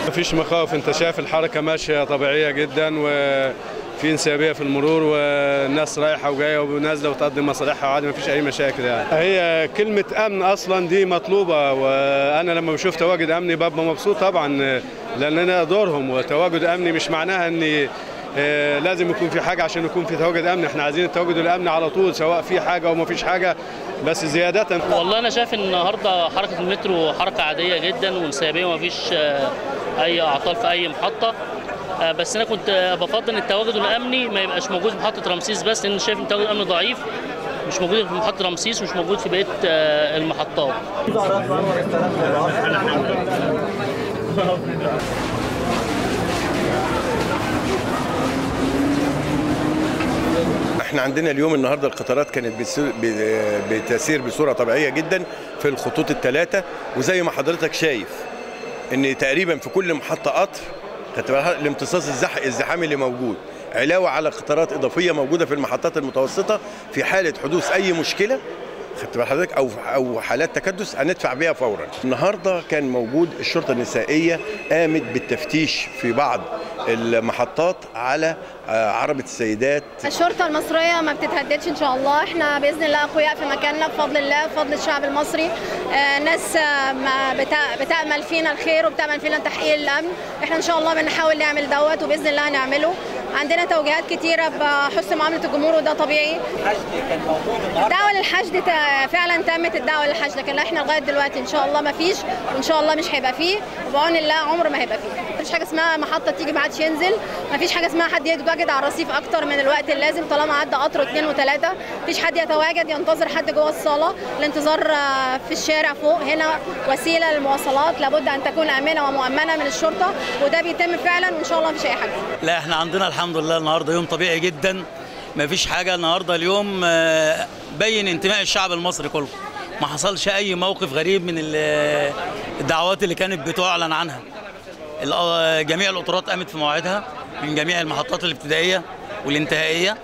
مفيش مخاوف انت شايف الحركه ماشيه طبيعيه جدا وفي انسيابيه في المرور والناس رايحه وجايه ونازله وتقضي مصالحها وعادي مفيش اي مشاكل يعني هي كلمه امن اصلا دي مطلوبه وانا لما بشوف تواجد امني ببقى مبسوط طبعا لان انا دورهم وتواجد امني مش معناها اني آه، لازم يكون في حاجه عشان يكون في تواجد امني احنا عايزين التواجد الامني على طول سواء في حاجه او ما فيش حاجه بس زياده والله انا شايف ان النهارده حركه المترو حركه عاديه جدا وانسيابيه ومفيش آه، اي اعطال في اي محطه آه، بس انا كنت آه، بفضل ان التواجد الامني ما يبقاش موجود في محطه رمسيس بس لان شايف ان التواجد الامني ضعيف مش موجود في محطه رمسيس ومش موجود في بقيه آه، المحطات احنا عندنا اليوم النهارده القطارات كانت بتسير- ب- بتسير بصوره طبيعيه جدا في الخطوط الثلاثه وزي ما حضرتك شايف ان تقريبا في كل محطه قطر خدت بالك؟ الامتصاص الزح الزحام اللي موجود علاوه على قطارات اضافيه موجوده في المحطات المتوسطه في حاله حدوث اي مشكله خدت بال حضرتك او او حالات تكدس هندفع بيها فورا. النهارده كان موجود الشرطه النسائيه قامت بالتفتيش في بعض المحطات على آه، عربه السيدات الشرطة المصرية ما بتتهددش إن شاء الله إحنا بإذن الله أقوياء في مكاننا بفضل الله بفضل الشعب المصري آه، ناس آه، ما بتا- بتأمل فينا الخير وبتأمل فينا تحقيق الأمن إحنا إن شاء الله بنحاول نعمل دوت وبإذن الله هنعمله عندنا توجيهات كتيرة بحسن معاملة الجمهور وده طبيعي دعوة للحشد تا- فعلا تمت الدعوة للحشد لكن احنا لغاية دلوقتي إن شاء الله ما فيش وإن شاء الله مش هيبقى فيه وبعون الله عمر ما هيبقى فيه مفيش حاجة اسمها محطة تيجي ما عادش ينزل مفيش حاجة اسمها حد يتواجد على الرصيف أكتر من الوقت اللازم طالما عدى قطر واثنين وثلاثة مفيش حد يتواجد ينتظر حد جوه الصالة الانتظار آه، في الشارع فوق هنا وسيلة للمواصلات لابد أن تكون آمنة ومؤمنة من الشرطة وده بيتم فعلا وإن شاء الله مفيش أي حاجة لا احنا عندنا الحمد لله النهارده يوم طبيعي جدا ما فيش حاجه النهارده اليوم آه، بين انتماء الشعب المصري كله ما حصلش اي موقف غريب من ال- الدعوات اللي كانت بتعلن عنها ال- جميع القطارات قامت في مواعيدها من جميع المحطات الابتدائيه والانتهائيه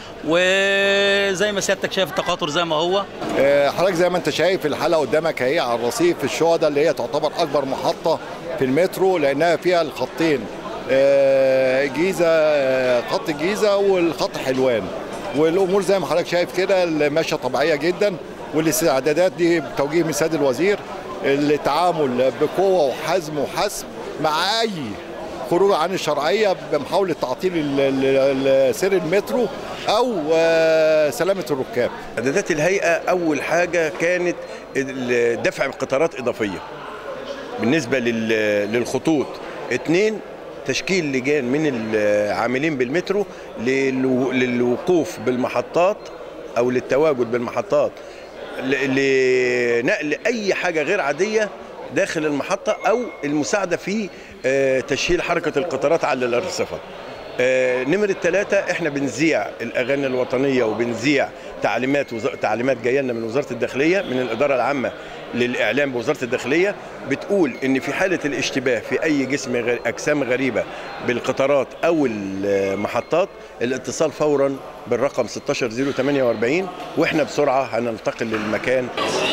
وزي ما سيادتك شايف التقاطر زي ما هو آه، حضرتك زي ما انت شايف الحلقه قدامك اهي على الرصيف الشهداء اللي هي تعتبر اكبر محطه في المترو لانها فيها الخطين آه، جيزه آه، خط الجيزه والخط حلوان والامور زي ما حضرتك شايف كده ماشيه طبيعيه جدا والاستعدادات دي بتوجيه من سيد الوزير التعامل بقوه وحزم وحسم مع اي خروج عن الشرعيه بمحاوله تعطيل ال- ال- ال- سير المترو او آه، سلامه الركاب اعدادات الهيئه اول حاجه كانت ال- دفع قطارات اضافيه بالنسبه لل- للخطوط اثنين تشكيل لجان من العاملين بالمترو للو- للوقوف بالمحطات او للتواجد بالمحطات ل- لنقل اي حاجه غير عاديه داخل المحطه او المساعده في آه، تسهيل حركه القطارات على الارصفه آه، نمرة ثلاثة احنا بنذيع الأغاني الوطنية وبنذيع تعليمات وز... تعليمات جاية لنا من وزارة الداخلية من الإدارة العامة للإعلام بوزارة الداخلية بتقول إن في حالة الاشتباه في أي جسم غير أجسام غريبة بالقطارات أو المحطات الاتصال فورا بالرقم 16048 واحنا بسرعة هننتقل للمكان